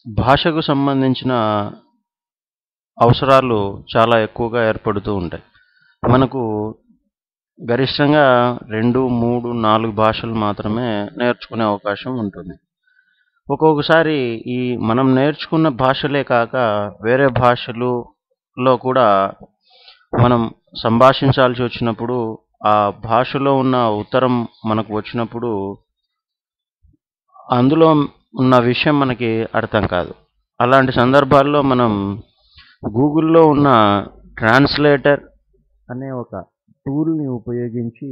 భాషకు సంబంధించిన అవసరాలు చాలా ఎక్కువగా ఏర్పడుతూ ఉంటాయి మనకు గరిష్టంగా రెండు మూడు నాలుగు భాషలు మాత్రమే నేర్చుకునే అవకాశం ఉంటుంది ఒక్కొక్కసారి ఈ మనం నేర్చుకున్న భాషలే కాక వేరే భాషలులో కూడా మనం సంభాషించాల్సి వచ్చినప్పుడు ఆ భాషలో ఉన్న ఉత్తరం మనకు వచ్చినప్పుడు అందులో ఉన్న విషయం మనకి అర్థం కాదు అలాంటి సందర్భాల్లో మనం గూగుల్లో ఉన్న ట్రాన్స్లేటర్ అనే ఒక టూల్ని ఉపయోగించి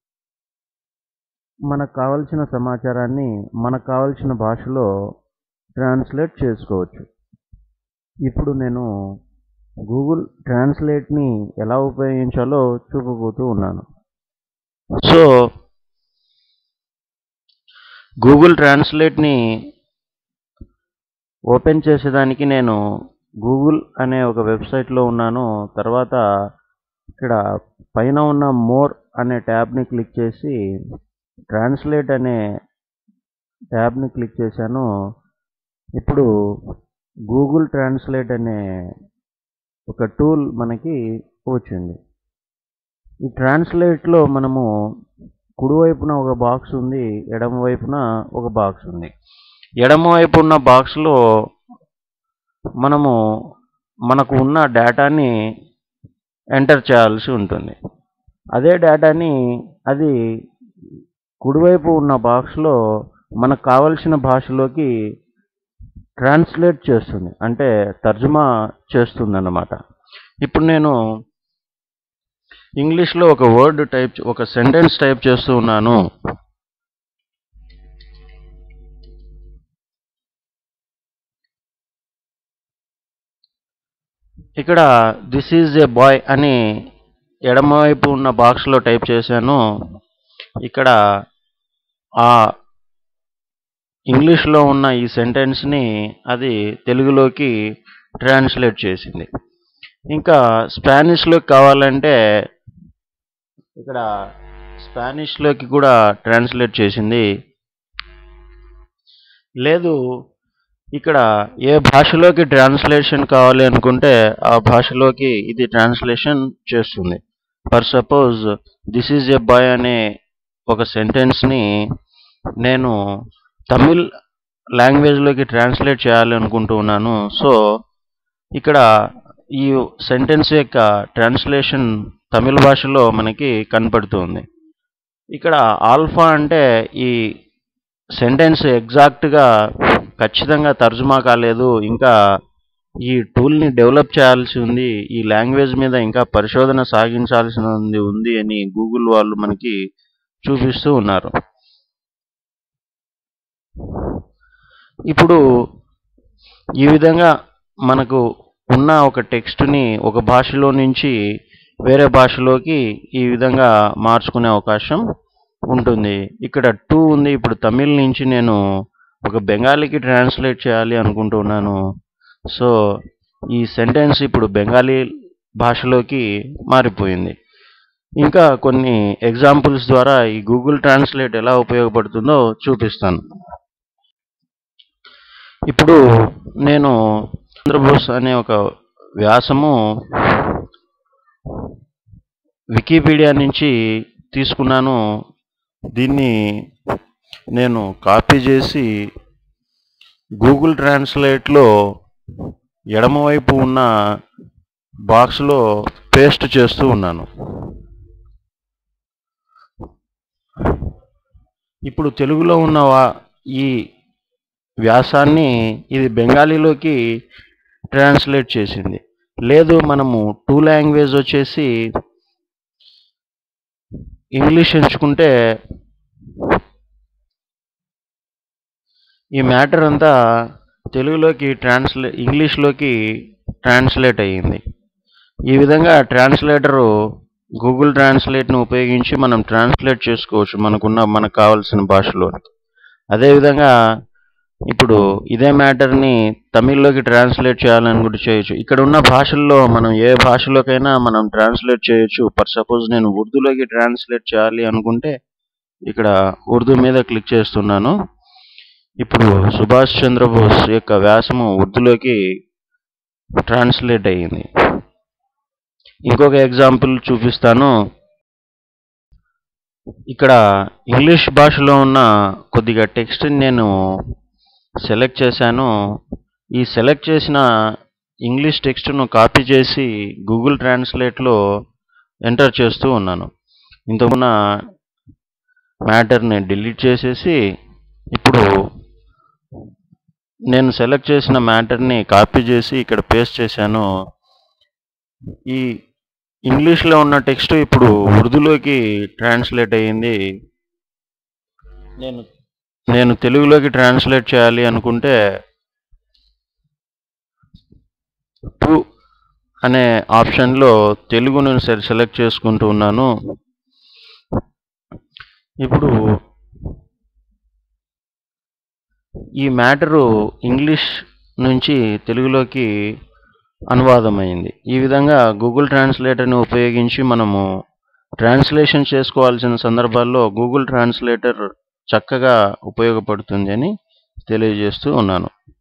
మనకు కావలసిన సమాచారాన్ని మనకు కావలసిన భాషలో ట్రాన్స్లేట్ చేసుకోవచ్చు ఇప్పుడు నేను గూగుల్ ట్రాన్స్లేట్ని ఎలా ఉపయోగించాలో చూపబోతూ ఉన్నాను సో గూగుల్ ట్రాన్స్లేట్ని ఓపెన్ చేసేదానికి నేను గూగుల్ అనే ఒక వెబ్సైట్లో ఉన్నాను తర్వాత ఇక్కడ పైన ఉన్న మోర్ అనే ట్యాబ్ని క్లిక్ చేసి ట్రాన్స్లేట్ అనే ట్యాబ్ని క్లిక్ చేశాను ఇప్పుడు గూగుల్ ట్రాన్స్లేట్ అనే ఒక టూల్ మనకి వచ్చింది ఈ ట్రాన్స్లేట్లో మనము కుడివైపున ఒక బాక్స్ ఉంది ఎడమ వైపున ఒక బాక్స్ ఉంది ఎడమ వైపు ఉన్న బాక్స్లో మనము మనకు ఉన్న డేటాని ఎంటర్ చేయాల్సి ఉంటుంది అదే డేటాని అది కుడివైపు ఉన్న బాక్స్లో మనకు కావలసిన భాషలోకి ట్రాన్స్లేట్ చేస్తుంది అంటే తర్జుమా చేస్తుంది అన్నమాట ఇప్పుడు నేను ఇంగ్లీష్లో ఒక వర్డ్ టైప్ ఒక సెంటెన్స్ టైప్ చేస్తూ ఉన్నాను ఇక్కడ దిస్ ఈజ్ ఏ బాయ్ అని ఎడమవైపు ఉన్న బాక్స్లో టైప్ చేశాను ఇక్కడ ఆ ఇంగ్లీష్లో ఉన్న ఈ సెంటెన్స్ని అది తెలుగులోకి ట్రాన్స్లేట్ చేసింది ఇంకా స్పానిష్లోకి కావాలంటే ఇక్కడ స్పానిష్లోకి కూడా ట్రాన్స్లేట్ చేసింది లేదు ఇక్కడ ఏ భాషలోకి ట్రాన్స్లేషన్ కావాలి అనుకుంటే ఆ భాషలోకి ఇది ట్రాన్స్లేషన్ చేస్తుంది for suppose this is a boy అనే ఒక సెంటెన్స్ని నేను తమిళ్ లాంగ్వేజ్లోకి ట్రాన్స్లేట్ చేయాలి అనుకుంటూ ఉన్నాను సో ఇక్కడ ఈ సెంటెన్స్ యొక్క ట్రాన్స్లేషన్ తమిళ భాషలో మనకి కనపడుతుంది ఇక్కడ ఆల్ఫా అంటే ఈ సెంటెన్స్ ఎగ్జాక్ట్గా ఖచ్చితంగా తర్జుమా కాలేదు ఇంకా ఈ టూల్ని డెవలప్ చేయాల్సి ఉంది ఈ లాంగ్వేజ్ మీద ఇంకా పరిశోధన సాగించాల్సి ఉంది ఉంది అని గూగుల్ వాళ్ళు మనకి చూపిస్తూ ఉన్నారు ఇప్పుడు ఈ విధంగా మనకు ఉన్న ఒక టెక్స్ట్ని ఒక భాషలో నుంచి వేరే భాషలోకి ఈ విధంగా మార్చుకునే అవకాశం ఉంటుంది ఇక్కడ టూ ఉంది ఇప్పుడు తమిళ్ నుంచి నేను ఒక బెంగాలీకి ట్రాన్స్లేట్ చేయాలి అనుకుంటున్నాను సో ఈ సెంటెన్స్ ఇప్పుడు బెంగాలీ భాషలోకి మారిపోయింది ఇంకా కొన్ని ఎగ్జాంపుల్స్ ద్వారా ఈ గూగుల్ ట్రాన్స్లేట్ ఎలా ఉపయోగపడుతుందో చూపిస్తాను ఇప్పుడు నేను చంద్రబోస్ అనే ఒక వ్యాసము వికీపీడియా నుంచి తీసుకున్నాను దీన్ని నేను కాపీ చేసి గూగుల్ ట్రాన్స్లేట్లో ఎడమవైపు ఉన్న బాక్స్లో పేస్ట్ చేస్తూ ఉన్నాను ఇప్పుడు తెలుగులో ఉన్న వా- ఈ వ్యాసాన్ని ఇది బెంగాలీలోకి ట్రాన్స్లేట్ చేసింది లేదు మనము టూ లాంగ్వేజ్ వచ్చేసి ఇంగ్లీష్ ఎంచుకుంటే ఈ మ్యాటర్ అంతా తెలుగులోకి ట్రాన్స్లే ఇంగ్లీష్లోకి ట్రాన్స్లేట్ అయ్యింది ఈ విధంగా ట్రాన్స్లేటరు గూగుల్ ట్రాన్స్లేట్ను ఉపయోగించి మనం ట్రాన్స్లేట్ చేసుకోవచ్చు మనకున్న మనకు కావాల్సిన భాషలో అదేవిధంగా ఇప్పుడు ఇదే మ్యాటర్ని తమిళ్లోకి ట్రాన్స్లేట్ చేయాలని కూడా చేయొచ్చు ఇక్కడ ఉన్న భాషల్లో మనం ఏ భాషలోకైనా మనం ట్రాన్స్లేట్ చేయొచ్చు ఫర్ సపోజ్ నేను ఉర్దూలోకి ట్రాన్స్లేట్ చేయాలి అనుకుంటే ఇక్కడ ఉర్దూ మీద క్లిక్ చేస్తున్నాను ఇప్పుడు సుభాష్ చంద్రబోస్ యొక్క వ్యాసము ఉర్దూలోకి ట్రాన్స్లేట్ అయ్యింది ఇంకొక ఎగ్జాంపుల్ చూపిస్తాను ఇక్కడ ఇంగ్లీష్ భాషలో ఉన్న కొద్దిగా టెక్స్ట్ని నేను సెలెక్ట్ చేశాను ఈ సెలెక్ట్ చేసిన ఇంగ్లీష్ టెక్స్ట్ను కాపీ చేసి గూగుల్ ట్రాన్స్లేట్లో ఎంటర్ చేస్తూ ఉన్నాను ఇంతకున్న మ్యాటర్ని డిలీట్ చేసేసి ఇప్పుడు నేను సెలెక్ట్ చేసిన మ్యాటర్ని కాపీ చేసి ఇక్కడ పేస్ట్ చేశాను ఈ ఇంగ్లీష్లో ఉన్న టెక్స్ట్ ఇప్పుడు ఉర్దూలోకి ట్రాన్స్లేట్ అయ్యింది నేను నేను తెలుగులోకి ట్రాన్స్లేట్ చేయాలి అనుకుంటే టు అనే ఆప్షన్లో తెలుగును సె- సెలెక్ట్ చేసుకుంటూ ఉన్నాను ఇప్పుడు ఈ మ్యాటరు ఇంగ్లీష్ నుంచి తెలుగులోకి అనువాదమైంది ఈ విధంగా గూగుల్ ట్రాన్స్లేటర్ని ఉపయోగించి మనము ట్రాన్స్లేషన్ చేసుకోవాల్సిన సందర్భాల్లో గూగుల్ ట్రాన్స్లేటర్ చక్కగా ఉపయోగపడుతుంది అని తెలియజేస్తూ ఉన్నాను